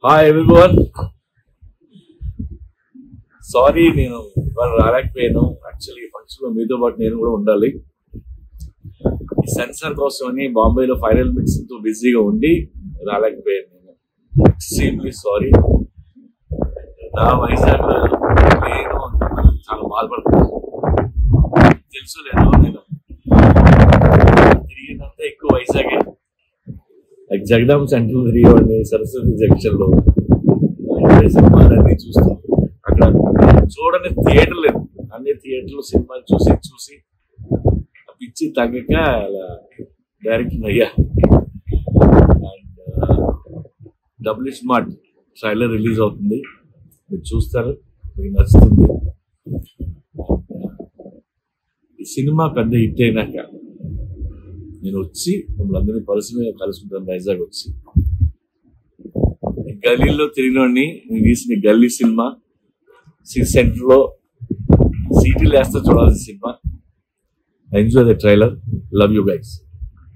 hi everyone sorry నేను ఇవాళ రాలేకపోయాను actually function లో మీతో పాటు నేను కూడా ఉండాలి ఈ సెన్సార్ కోసం అని బాంబేలో ఫైనల్ మిక్స్ తో బిజీగా ఉండి రాలేకపోయాను నేను ఎక్స్ట్రీమ్లీ సారీ నా వైజాగ్ లో నేను చాలా బాధపడుతున్నాను తెలుసు లేదు నేను తిరిగినంత ఎక్కువ వైజాగే లైక్ జగదాం సెంటర్ తిరిగేవాడిని సరస్వతి జంక్షన్ లో ఇక్కడే సినిమాలన్నీ చూస్తాం అక్కడ చూడని థియేటర్ లేదు అన్ని థియేటర్లు సినిమాలు చూసి చూసి ఆ పిచ్చి తగ్గక అలా డైరెక్ట్ అయ్యా and double smart trailer release అవుతుంది మీరు చూస్తారు మీకు నచ్చుతుంది ఈ సినిమా పెద్ద హిట్ అయినాక నేను వచ్చి మిమ్మల్ని అందరినీ పరిచయం కలుసుకుంటాను వైజాగ్ వచ్చి గల్లీలో తిరిగినోడిని నేను తీసిన గల్లీ సినిమా సిటీ సెంటర్ లో సీటీలు వేస్తే చూడాల్సిన సినిమా enjoy the trailer love you guys